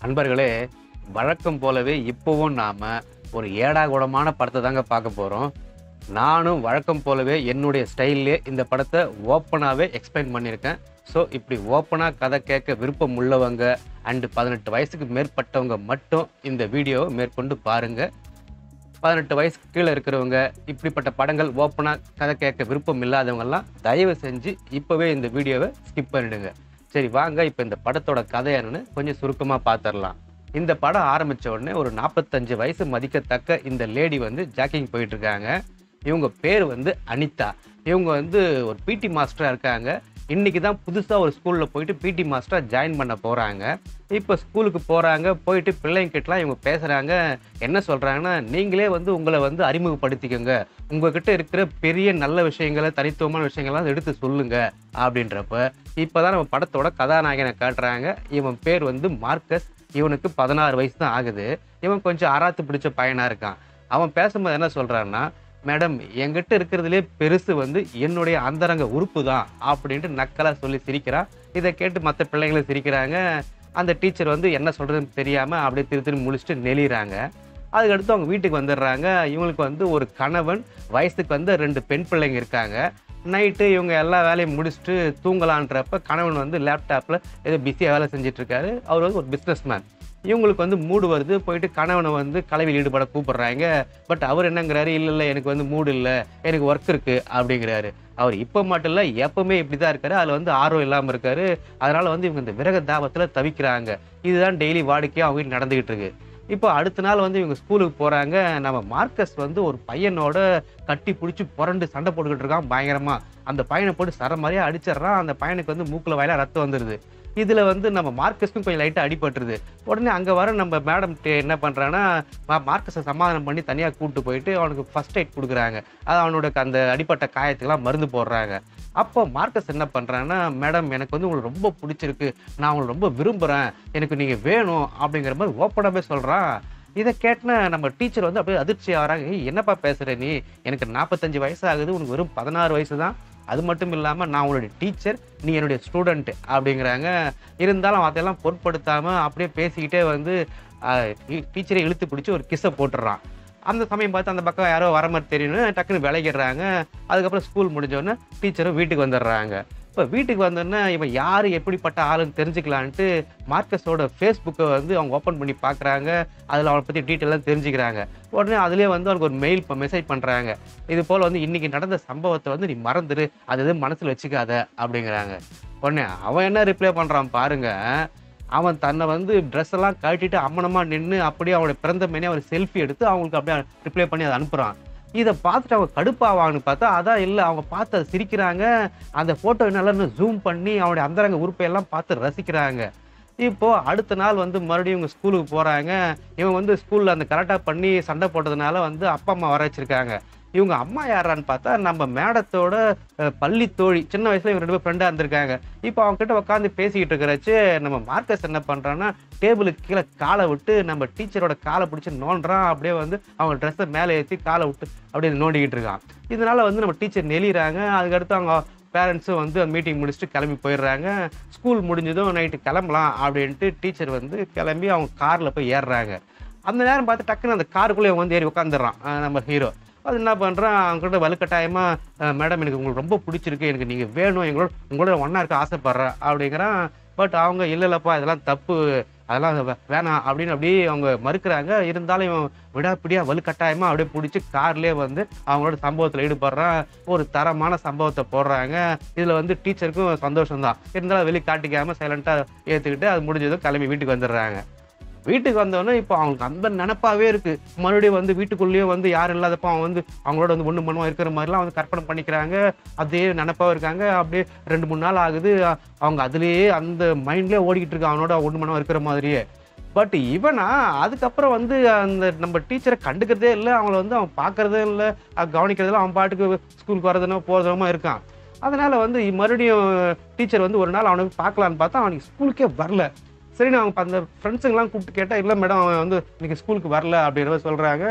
நண்பர்களே வழக்கம் போலவே இப்போவும் நாம ஒரு ஏடாகூடமான படத்தை தாங்க பார்க்க போறோம் நானும் வழக்கம் போலவே என்னுடைய ஸ்டைல்லே இந்த படத்தை ஓப்பனாகவே எக்ஸ்பிளைன் பண்ணியிருக்கேன் ஸோ இப்படி ஓப்பனாக கதை கேட்க விருப்பம் உள்ளவங்க அண்டு பதினெட்டு வயசுக்கு மேற்பட்டவங்க மட்டும் இந்த வீடியோவை மேற்கொண்டு பாருங்க பதினெட்டு வயசுக்கு கீழே இருக்கிறவங்க இப்படிப்பட்ட படங்கள் ஓப்பனாக கதை கேட்க விருப்பம் இல்லாதவங்கெல்லாம் தயவு செஞ்சு இப்போவே இந்த வீடியோவை ஸ்கிப் பண்ணிடுங்க சரி வாங்க இப்போ இந்த படத்தோட கதை என்னன்னு கொஞ்சம் சுருக்கமாக பார்த்துடலாம் இந்த படம் ஆரம்பிச்ச உடனே ஒரு நாற்பத்தஞ்சு வயசு மதிக்கத்தக்க இந்த லேடி வந்து ஜாக்கிங் போயிட்டு இருக்காங்க இவங்க பேர் வந்து அனிதா இவங்க வந்து ஒரு பிடி மாஸ்டராக இருக்காங்க இன்னைக்கு தான் புதுசாக ஒரு ஸ்கூலில் போயிட்டு பிடி மாஸ்டராக ஜாயின் பண்ண போகிறாங்க இப்போ ஸ்கூலுக்கு போகிறாங்க போயிட்டு பிள்ளைங்கிட்டலாம் இவங்க பேசுகிறாங்க என்ன சொல்கிறாங்கன்னா நீங்களே வந்து உங்களை வந்து அறிமுகப்படுத்திக்கோங்க உங்ககிட்ட இருக்கிற பெரிய நல்ல விஷயங்களை தனித்துவமான விஷயங்கள்லாம் எடுத்து சொல்லுங்க அப்படின்றப்ப இப்போ தான் நம்ம படத்தோட கதாநாயகனை காட்டுறாங்க இவன் பேர் வந்து மார்க்கஸ் இவனுக்கு பதினாறு வயசு தான் ஆகுது இவன் கொஞ்சம் அராத்து பிடிச்ச பையனாக இருக்கான் அவன் பேசும்போது என்ன சொல்கிறான்னா மேடம் என்கிட்ட இருக்கிறதுலே பெருசு வந்து என்னுடைய அந்தரங்க உறுப்பு தான் அப்படின்ட்டு நக்கலாக சொல்லி சிரிக்கிறான் இதை கேட்டு மற்ற பிள்ளைங்களும் சிரிக்கிறாங்க அந்த டீச்சர் வந்து என்ன சொல்கிறதுன்னு தெரியாமல் அப்படியே திரு திரு முழிச்சிட்டு நெளிகிறாங்க அதுக்கடுத்து அவங்க வீட்டுக்கு வந்துடுறாங்க இவங்களுக்கு வந்து ஒரு கணவன் வயசுக்கு வந்து ரெண்டு பெண் பிள்ளைங்க இருக்காங்க நைட்டு இவங்க எல்லா வேலையும் முடிச்சுட்டு தூங்கலான்றப்ப கணவன் வந்து லேப்டாப்பில் ஏதோ பிஸியாக வேலை செஞ்சுட்டு இருக்காரு அவர் வந்து ஒரு பிஸ்னஸ் மேன் இவங்களுக்கு வந்து மூடு வருது போயிட்டு கணவனை வந்து கலவையில் ஈடுபட கூப்பிடுறாங்க பட் அவர் என்னங்கிறாரு இல்லை இல்லை எனக்கு வந்து மூடு இல்லை எனக்கு ஒர்க் இருக்கு அப்படிங்கிறாரு அவர் இப்போ மட்டும் இல்லை எப்பவுமே இப்படி தான் இருக்காரு அதில் வந்து ஆர்வம் இல்லாமல் இருக்காரு அதனால வந்து இவங்க இந்த விரக தாபத்தில் தவிக்கிறாங்க இதுதான் டெய்லி வாடிக்கையாக அவங்க வீட்டில் நடந்துகிட்டு இருக்கு இப்போ அடுத்த நாள் வந்து இவங்க ஸ்கூலுக்கு போகிறாங்க நம்ம மார்க்கஸ் வந்து ஒரு பையனோட கட்டி பிடிச்சி புரண்டு சண்டை போட்டுக்கிட்டு இருக்கான் பயங்கரமா அந்த பையனை போட்டு சர மாதிரியே அடிச்சிடுறான் அந்த பையனுக்கு வந்து மூக்கில் வயலாக ரத்தம் வந்துடுது இதில் வந்து நம்ம மார்க்கஸ்க்கும் கொஞ்சம் லைட்டாக அடிபட்டுருது உடனே அங்கே வர நம்ம மேடம் என்ன பண்ணுறான்னா மார்க்கஸை சமாதானம் பண்ணி தனியாக கூப்பிட்டு போயிட்டு அவனுக்கு ஃபர்ஸ்ட் எய்ட் கொடுக்குறாங்க அது அவனோட அந்த அடிப்பட்ட காயத்துக்கெல்லாம் மருந்து போடுறாங்க அப்போ மார்க்கஸ் என்ன பண்ணுறான்னா மேடம் எனக்கு வந்து உங்களுக்கு ரொம்ப பிடிச்சிருக்கு நான் உங்களை ரொம்ப விரும்புகிறேன் எனக்கு நீங்கள் வேணும் அப்படிங்கிற மாதிரி ஓப்பனாகவே சொல்கிறான் இதை கேட்டின நம்ம டீச்சர் வந்து அப்படியே அதிர்ச்சி ஆகிறாங்க "ஏய், என்னப்பா பேசுகிற நீ எனக்கு நாற்பத்தஞ்சு வயசு ஆகுது உனக்கு வெறும் பதினாறு வயசு தான் அது மட்டும் இல்லாமல் நான் உங்களுடைய டீச்சர் நீ என்னுடைய ஸ்டூடெண்ட் அப்படிங்கிறாங்க இருந்தாலும் அதெல்லாம் பொருட்படுத்தாமல் அப்படியே பேசிக்கிட்டே வந்து டீச்சரை இழுத்து பிடிச்சி ஒரு கிஸ்ஸை போட்டுடுறான் அந்த சமயம் பார்த்து அந்த பக்கம் யாரோ வர மாதிரி தெரியும்னு டக்குன்னு விளையிடுறாங்க அதுக்கப்புறம் ஸ்கூல் முடிஞ்சோடனே டீச்சரும் வீட்டுக்கு வந்துடுறாங்க இப்போ வீட்டுக்கு வந்தோடனே இவன் யார் எப்படிப்பட்ட ஆளுன்னு தெரிஞ்சுக்கலான்ட்டு மார்க்கஸோட ஃபேஸ்புக்கை வந்து அவங்க ஓப்பன் பண்ணி பார்க்குறாங்க அதில் அவனை பற்றி டீட்டெயிலாக தெரிஞ்சுக்கிறாங்க உடனே அதுலேயே வந்து அவனுக்கு ஒரு மெயில் மெசேஜ் பண்ணுறாங்க இது போல் வந்து இன்றைக்கி நடந்த சம்பவத்தை வந்து நீ மறந்துடு அது எதுவும் மனசில் வச்சுக்காத அப்படிங்கிறாங்க உடனே அவன் என்ன ரிப்ளை பண்ணுறான் பாருங்க அவன் தன்னை வந்து ட்ரெஸ் எல்லாம் கழட்டிட்டு அம்மனமாக நின்று அப்படியே அவனுடைய பிறந்த மேனே அவர் செல்ஃபி எடுத்து அவங்களுக்கு அப்படியே ரிப்ளை பண்ணி அதை அனுப்புகிறான் இதை பார்த்துட்டு அவங்க கடுப்பாவாங்கன்னு பார்த்தா அதான் இல்லை அவங்க பார்த்து அதை சிரிக்கிறாங்க அந்த ஃபோட்டோ நல்லா ஜூம் பண்ணி அவனுடைய அந்தரங்க உறுப்பையெல்லாம் பார்த்து ரசிக்கிறாங்க இப்போ அடுத்த நாள் வந்து மறுபடியும் இவங்க ஸ்கூலுக்கு போகிறாங்க இவன் வந்து ஸ்கூலில் அந்த கரெக்டாக பண்ணி சண்டை போட்டதுனால வந்து அப்பா அம்மா வர வச்சிருக்காங்க இவங்க அம்மா யாரான்னு பார்த்தா நம்ம மேடத்தோட அஹ், பள்ளி தோழி சின்ன வயசுல இவங்க ரெண்டு பேரும் ஃப்ரெண்டாக இருந்திருக்காங்க இப்போ அவங்க கிட்ட உட்காந்து பேசிக்கிட்டு இருக்கிறச்சு நம்ம மார்க்கஸ் என்ன பண்ணுறான்னா டேபிளுக்கு கீழே காலை விட்டு நம்ம டீச்சரோட காலை பிடிச்சி நோண்டுறான் அப்படியே வந்து அவங்க ட்ரெஸ்ஸை மேலே ஏற்றி காலை விட்டு அப்படியே நோண்டிக்கிட்டு இருக்கான் இதனால வந்து நம்ம டீச்சர் நெளிறாங்க அதுக்கடுத்து அவங்க பேரண்ட்ஸும் வந்து அந்த மீட்டிங் முடிச்சுட்டு கிளம்பி போயிடுறாங்க ஸ்கூல் முடிஞ்சதும் நைட்டு கிளம்பலாம் அப்படின்ட்டு டீச்சர் வந்து கிளம்பி அவங்க காரில் போய் ஏறுறாங்க அந்த நேரம் பார்த்து டக்குன்னு அந்த காருக்குள்ளே வந்து ஏறி உட்காந்துடுறான் அஹ் நம்ம ஹீரோ அது என்ன பண்ணுறான் அவங்ககிட்ட வலுக்கட்டாயமாக மேடம் எனக்கு உங்களுக்கு ரொம்ப பிடிச்சிருக்கு எனக்கு நீங்கள் வேணும் எங்களோட உங்களோட ஒன்றா இருக்க ஆசைப்பட்றேன் அப்படிங்கிறான் பட் அவங்க இல்லை இல்லைப்பா இதெல்லாம் தப்பு அதெல்லாம் வே- வேணாம் அப்படின்னு அப்படியே அவங்க மறுக்கிறாங்க இருந்தாலும் இவன் விடாப்பிடியாக வலுக்கட்டாயமாக அப்படியே பிடிச்சி கார்லேயே வந்து அவங்களோட சம்பவத்தில் ஈடுபடுறான் ஒரு தரமான சம்பவத்தை போடுறாங்க இதில் வந்து டீச்சருக்கும் சந்தோஷம் தான் இருந்தாலும் வெளியே காட்டிக்காமல் சைலண்ட்டாக ஏற்றுக்கிட்டு அது முடிஞ்சதும் கிளம்பி வீட்டுக்கு வந்துடுறாங்க வீட்டுக்கு வந்தோடனே இப்போ அவங்களுக்கு அந்த நினப்பாவே இருக்கு மறுபடியும் வந்து வீட்டுக்குள்ளேயே வந்து யாரும் இல்லாதப்போ அவன் வந்து அவங்களோட வந்து ஒன்று மண்ணுமா இருக்கிற மாதிரிலாம் வந்து கற்பனை பண்ணிக்கிறாங்க அதே நினப்பாக இருக்காங்க அப்படியே ரெண்டு மூணு நாள் ஆகுது அ- அவங்க அதுலேயே அந்த மைண்ட்லேயே ஓடிக்கிட்டு இருக்கு அவனோட ஒன்று மணம் இருக்கிற மாதிரியே பட் இவனா அதுக்கப்புறம் வந்து அந்த நம்ம டீச்சரை கண்டுக்கிறதே இல்லை அவங்கள வந்து அவன் பார்க்கறதே இல்லை கவனிக்கிறதுல அவன் பாட்டுக்கு ஸ்கூலுக்கு வரதுனோ போகிறதுனோ இருக்கான் அதனால வந்து மறுபடியும் டீச்சர் வந்து ஒரு நாள் அவனுக்கு பார்க்கலான்னு பார்த்தா அவனுக்கு ஸ்கூலுக்கே வரல சரி நான் அவங்க அந்த ஃப்ரெண்ட்ஸுங்கெல்லாம் கூப்பிட்டு கேட்டால் இல்லை மேடம் அவன் வந்து இன்னைக்கு ஸ்கூலுக்கு வரல அப்படின்ற மாதிரி சொல்கிறாங்க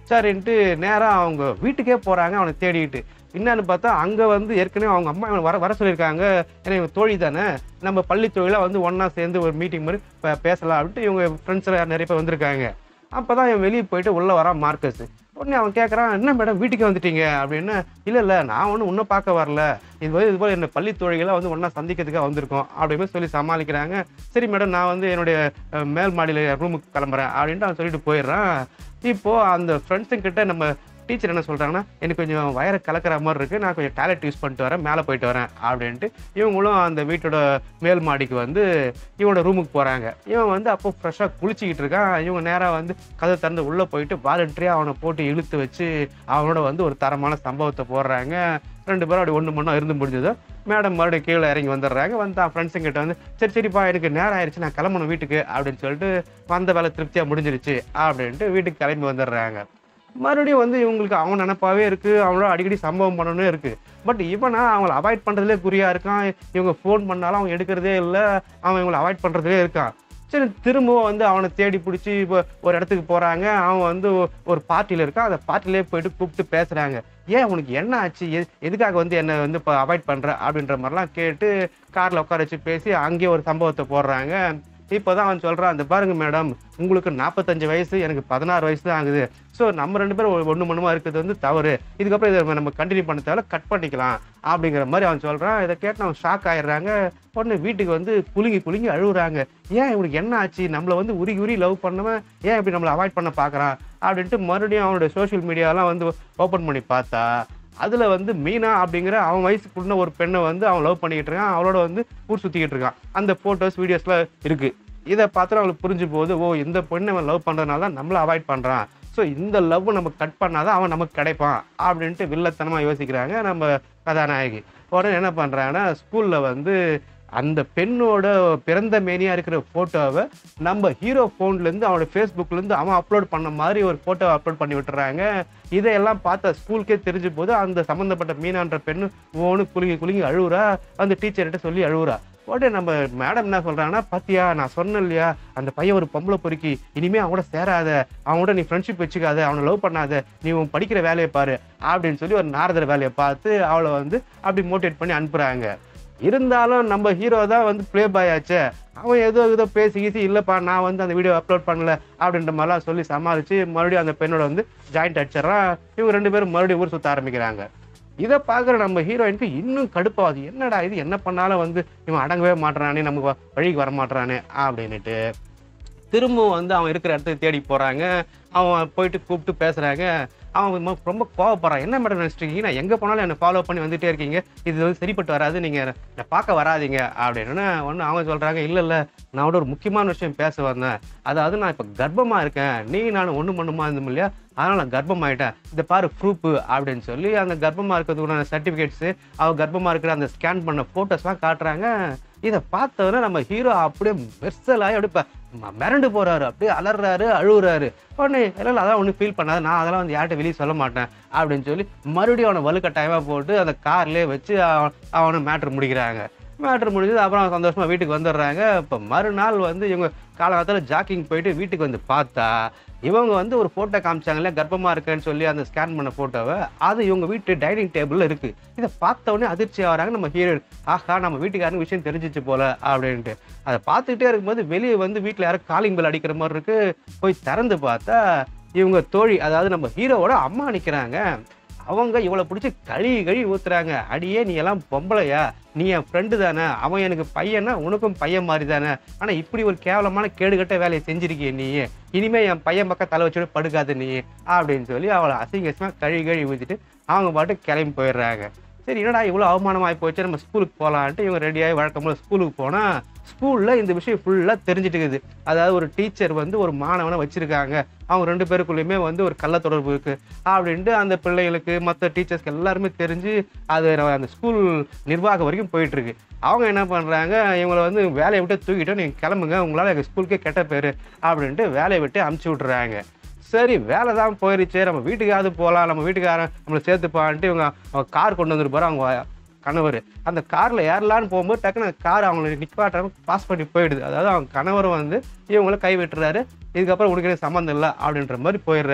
சரின்ட்டு நேராக அவங்க வீட்டுக்கே போகிறாங்க அவனை தேடிட்டு என்னன்னு பார்த்தா அங்கே வந்து ஏற்கனவே அவங்க அம்மா இவனை வர வர சொல்லியிருக்காங்க ஏன்னா இவங்க தோழி தானே நம்ம பள்ளி தொழிலாக வந்து ஒன்றா சேர்ந்து ஒரு மீட்டிங் மாதிரி பே- பேசலாம் அப்படின்ட்டு இவங்க ஃப்ரெண்ட்ஸ் நிறைய பேர் வந்திருக்காங்க அப்போ தான் இவன் வெளியே போயிட்டு உள்ளே வரான் மார்க்கஸ் உடனே அவன் கேட்குறான் என்ன மேடம் வீட்டுக்கு வந்துட்டீங்க அப்படின்னு இல்லை இல்லை நான் ஒன்றும் உன்னை பார்க்க வரல இது போல் இது போல் என்ன பள்ளி தோழிகளை வந்து ஒன்றா சந்திக்கிறதுக்காக வந்திருக்கோம் அப்படின்னு சொல்லி சமாளிக்கிறாங்க சரி மேடம் நான் வந்து என்னுடைய அஹ், மேல் மாடியில் ரூமுக்கு கிளம்புறேன் அப்படின்ட்டு அவன் சொல்லிட்டு போயிடுறான் இப்போது அந்த ஃப்ரெண்ட்ஸுங்க கிட்ட நம்ம டீச்சர் என்ன சொல்கிறாங்கன்னா எனக்கு கொஞ்சம் வயரை கலக்கிற மாதிரி இருக்குது நான் கொஞ்சம் டாய்லெட் யூஸ் பண்ணிட்டு வரேன் மேலே போயிட்டு வரேன் அப்படின்ட்டு இவங்களும் அந்த வீட்டோட மேல் மாடிக்கு வந்து இவனோட ரூமுக்கு போகிறாங்க இவன் வந்து அப்போ ஃப்ரெஷ்ஷாக குளிச்சிக்கிட்டு இருக்கான் இவங்க நேராக வந்து கதை திறந்து உள்ளே போயிட்டு வாலண்டரியாக அவனை போட்டு இழுத்து வச்சு அவனோட வந்து ஒரு தரமான சம்பவத்தை போடுறாங்க ரெண்டு பேரும் அப்படி ஒன்று மணி இருந்து முடிஞ்சதோ மேடம் மறுபடியும் கீழே இறங்கி வந்துடுறாங்க வந்து ஃப்ரெண்ட்ஸுங்க கிட்ட வந்து சரி சரிப்பா எனக்கு நேரம் ஆயிடுச்சு நான் கிளம்பணும் வீட்டுக்கு அப்படின்னு சொல்லிட்டு வந்த வேலை திருப்தியாக முடிஞ்சிருச்சு அப்படின்ட்டு வீட்டுக்கு கிளம்பி வந்துடுறாங்க மறுபடியும் வந்து இவங்களுக்கு அவன் நினப்பாவே இருக்கு அவனோட அடிக்கடி சம்பவம் பண்ணணும்னு இருக்கு பட் இவனா அவங்கள அவாய்ட் பண்றதுலே குறியா இருக்கான் இவங்க ஃபோன் பண்ணாலும் அவன் எடுக்கிறதே இல்லை அவன் இவங்களை அவாய்ட் பண்றதுலே இருக்கான் சரி திரும்பவும் வந்து அவனை தேடி பிடிச்சி இப்போ ஒரு இடத்துக்கு போறாங்க அவன் வந்து ஒ- ஒரு பார்ட்டியில் இருக்கான் அந்த பார்ட்டிலே போயிட்டு கூப்பிட்டு பேசுறாங்க ஏன் உனக்கு என்ன ஆச்சு எது- எதுக்காக வந்து என்னை வந்து இப்போ அவாய்ட் பண்ற அப்படின்ற மாதிரிலாம் கேட்டு கார்ல உட்கார வச்சு பேசி அங்கேயே ஒரு சம்பவத்தை போடுறாங்க இப்போதான் அவன் சொல்றான் அந்த பாருங்க மேடம் உங்களுக்கு நாற்பத்தஞ்சு வயசு எனக்கு பதினாறு வயசு தான் ஆகுது ஸோ நம்ம ரெண்டு பேரும் ஒன்று மண்ணுமா இருக்கிறது வந்து தவறு இதுக்கப்புறம் இதை நம்ம கண்டினியூ பண்ண தேவை கட் பண்ணிக்கலாம் அப்படிங்கிற மாதிரி அவன் சொல்றான் இதை கேட்டு அவன் ஷாக் ஆயிடுறாங்க உடனே வீட்டுக்கு வந்து குலுங்கி குலுங்கி அழுகுறாங்க ஏன் இவனுக்கு என்ன ஆச்சு நம்மளை வந்து உருகி உருகி லவ் பண்ணவன் ஏன் இப்படி நம்மளை அவாய்ட் பண்ண பார்க்கறான் அப்படின்ட்டு மறுபடியும் அவனுடைய சோஷியல் மீடியாலாம் வந்து ஓப்பன் பண்ணி பார்த்தா அதுல வந்து மீனா அப்படிங்கிற அவன் வயசுக்குள்ள ஒரு பெண்ணை வந்து அவன் லவ் பண்ணிக்கிட்டு இருக்கான் அவளோட வந்து ஊர் சுத்திக்கிட்டு இருக்கான் அந்த போட்டோஸ் வீடியோஸ்லாம் இருக்கு இதை பார்த்து அவளுக்கு புரிஞ்சு போகுது ஓ இந்த பொண்ணை அவன் லவ் பண்றதுனால தான் நம்மளை அவாய்ட் பண்றான் ஸோ இந்த லவ் நம்ம கட் பண்ணாதான் அவன் நமக்கு கிடைப்பான் அப்படின்ட்டு வில்லத்தனமா யோசிக்கிறாங்க நம்ம கதாநாயகி உடனே என்ன பண்றாங்கன்னா ஸ்கூல்ல வந்து அந்த பெண்ணோட பிறந்த மேனியா இருக்கிற போட்டோவை நம்ம ஹீரோ ஃபோன்லேருந்து அவனோட ஃபேஸ்புக்லேருந்து அவன் அப்லோட் பண்ண மாதிரி ஒரு ஃபோட்டோவை அப்லோட் பண்ணி விட்டுறாங்க இதையெல்லாம் பார்த்த ஸ்கூலுக்கே தெரிஞ்சு போது அந்த சம்மந்தப்பட்ட மீனான்ற பெண்ணு ஓனு குலுங்கி குலுங்கி அழுவுறா அந்த டீச்சர்கிட்ட சொல்லி அழுவுறா உடனே நம்ம மேடம் என்ன சொல்றாங்கன்னா பாத்தியா நான் சொன்னேன் இல்லையா அந்த பையன் ஒரு பொம்பளை பொறுக்கி இனிமே அவனோட சேராத அவனோட நீ ஃப்ரெண்ட்ஷிப் வச்சுக்காத அவனை லவ் பண்ணாத நீ உன் படிக்கிற வேலையை பாரு அப்படின்னு சொல்லி ஒரு நாரதர் வேலையை பார்த்து அவளை வந்து அப்படி மோட்டிவேட் பண்ணி அனுப்புறாங்க இருந்தாலும் நம்ம ஹீரோ தான் வந்து ப்ளே பாய் ஆச்சே அவன் ஏதோ ஏதோ பேசி கீசி இல்லைப்பா நான் வந்து அந்த வீடியோ அப்லோட் பண்ணல அப்படின்ற மாதிரிலாம் சொல்லி சமாளித்து மறுபடியும் அந்த பெண்ணோட வந்து ஜாயிண்ட் அடிச்சிடறான் இவங்க ரெண்டு பேரும் மறுபடியும் ஊர் சுத்த ஆரம்பிக்கிறாங்க இதை பார்க்குற நம்ம ஹீரோயினுக்கு இன்னும் கடுப்பாகுது என்னடா இது என்ன பண்ணாலும் வந்து இவன் அடங்கவே மாட்றானே நமக்கு வ- வழிக்கு வர மாட்றானே அப்படின்னுட்டு திரும்பவும் வந்து அவன் இருக்கிற இடத்துக்கு தேடி போறாங்க அவன் போயிட்டு கூப்பிட்டு பேசுறாங்க அவன் ரொம்ப- ரொம்ப கோவப்படுறான் என்ன மேடம் நினைச்சிட்டு இருக்கீங்க நான் எங்க போனாலும் என்னை ஃபாலோ பண்ணி வந்துட்டே இருக்கீங்க இது வந்து சரிப்பட்டு வராது நீங்க என்னை பார்க்க வராதீங்க அப்படின்னு ஒன்று அவங்க சொல்றாங்க இல்ல இல்ல நான் கூட ஒரு முக்கியமான விஷயம் பேச வந்தேன் அதாவது நான் இப்போ கர்ப்பமா இருக்கேன் நீ நான் ஒண்ணு மண்ணுமா இருந்தோம் இல்லையா அதனால நான் கர்ப்பமாயிட்டேன் இதை பாரு ப்ரூஃப் அப்படின்னு சொல்லி அந்த கர்ப்பமா இருக்கிறதுக்குள்ள சர்டிஃபிகேட்ஸ் அவ கர்ப்பமா இருக்கிற அந்த ஸ்கேன் பண்ண போட்டோஸ்லாம் காட்டுறாங்க இதை பார்த்தவொடனே நம்ம ஹீரோ அப்படியே மெர்சலாகி அப்படியே ப- ம- மிரண்டு போறாரு அப்படியே அலறாரு அழுகுறாரு உடனே இல்லை இல்லை, அதான் ஒன்றும் ஃபீல் பண்ணாது நான் அதெல்லாம் வந்து யார்கிட்ட வெளியே சொல்ல மாட்டேன் அப்படின்னு சொல்லி மறுபடியும் அவனை வலுக்கட்டாயமாக போட்டு அந்த கார்லேயே வச்சு அவன் அவனை மேட்ரு முடிக்கிறாங்க மேட்ரு முடிஞ்சது அப்புறம் அவன் சந்தோஷமா வீட்டுக்கு வந்துடுறாங்க இப்போ மறுநாள் வந்து இவங்க காலகாலத்தில் ஜாக்கிங் போயிட்டு வீட்டுக்கு வந்து பார்த்தா இவங்க வந்து ஒரு ஃபோட்டோ காமிச்சாங்கல்ல கர்ப்பமா இருக்கேன்னு சொல்லி அந்த ஸ்கேன் பண்ண ஃபோட்டோவை அது இவங்க வீட்டு டைனிங் டேபிளில் இருக்கு இதை பார்த்த உடனே அதிர்ச்சி ஆகிறாங்க நம்ம ஹீரோயின் ஆஹா நம்ம வீட்டுக்காரங்க விஷயம் தெரிஞ்சிச்சு போல அப்படின்ட்டு அதை பார்த்துக்கிட்டே இருக்கும்போது வெளியே வந்து வீட்டில் யாரும் காலிங் பெல் அடிக்கிற மாதிரி இருக்கு போய் திறந்து பார்த்தா இவங்க தோழி அதாவது நம்ம ஹீரோவோட அம்மா நிற்கிறாங்க அவங்க இவளை பிடிச்சி கழுவி கழுவி ஊத்துறாங்க அடியே நீ எல்லாம் பொம்பளையா நீ என் ஃப்ரெண்டு தானே அவன் எனக்கு பையனா உனக்கும் பையன் மாதிரி தானே ஆனா இப்படி ஒரு கேவலமான கேடுகட்ட வேலையை செஞ்சிருக்கிய நீ இனிமே என் பையன் பக்கம் தலை வச்சுட்டு படுக்காத நீ அப்படின்னு சொல்லி அவளை அசிங்க அசிங்கமா கழுவி கழுவி ஊத்திட்டு அவங்க பாட்டு கிளம்பி போயிடுறாங்க சரி என்னடா இவ்வளோ அவமானமாகி போச்சு நம்ம ஸ்கூலுக்கு போகலான்ட்டு இவங்க ரெடியாகி வழக்கம் போல ஸ்கூலுக்கு போனால் ஸ்கூலில் இந்த விஷயம் ஃபுல்லாக தெரிஞ்சுட்டு இருக்குது அதாவது ஒரு டீச்சர் வந்து ஒரு மாணவனை வச்சிருக்காங்க அவங்க ரெண்டு பேருக்குள்ளேயுமே வந்து ஒரு கள்ள தொடர்பு இருக்கு அப்படின்ட்டு அந்த பிள்ளைகளுக்கு மற்ற டீச்சர்ஸ்க்கு எல்லாருமே தெரிஞ்சு அது நம்ம அந்த ஸ்கூல் நிர்வாகம் வரைக்கும் போயிட்டு இருக்கு அவங்க என்ன பண்ணுறாங்க இவங்களை வந்து வேலையை விட்டு தூக்கிட்டோம் நீங்கள் கிளம்புங்க உங்களால் எங்கள் ஸ்கூலுக்கே கெட்ட பேர் அப்படின்ட்டு வேலையை விட்டு அமுச்சு விட்றாங்க சரி வேலை தான் போயிருச்சு நம்ம வீட்டுக்காவது போகலாம் நம்ம வீட்டுக்காரன் நம்மளை சேர்த்துப்பான்ட்டு இவங்க அவங்க கார் கொண்டு வந்துருப்பாரு அவங்க கணவர் அந்த காரில் ஏறலான்னு போகும்போது டக்குனு கார் அவங்களை நிப்பாட்டாம பாஸ் பண்ணி போயிடுது அதாவது அவங்க கணவர் வந்து இவங்கள கை விட்டுறாரு இதுக்கப்புறம் உனக்கு எனக்கு சம்மந்தம் இல்லை அப்படின்ற மாதிரி போயிடுறாரு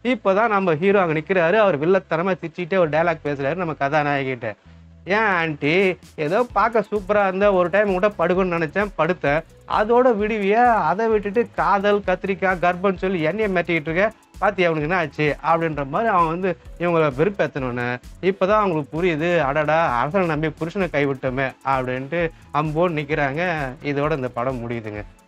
இப்போதான் நம்ம ஹீரோ அங்கே நிற்கிறாரு அவர் வில்லத்தனமாக சிரிச்சுக்கிட்டே ஒரு டைலாக் பேசுறாரு நம்ம கதாநாயகிட்ட ஏன் ஆண்டி ஏதோ பார்க்க சூப்பராக இருந்தா ஒரு டைம் கூட படுக்கணும்னு நினச்சேன் படுத்தேன் அதோட விடுவிய அதை விட்டுட்டு காதல் கத்திரிக்காய் கர்ப்பம்னு சொல்லி எண்ணெயை மாட்டிக்கிட்டு இருக்க பாத்தி அவனுக்கு என்ன ஆச்சு அப்படின்ற மாதிரி அவன் வந்து இவங்களை வெறுப்பேற்றணுன்னு இப்போதான் அவங்களுக்கு புரியுது அடடா அரசனை நம்பி புருஷனை கைவிட்டோமே அப்படின்ட்டு அம்போன்னு நிற்கிறாங்க இதோட இந்த படம் முடியுதுங்க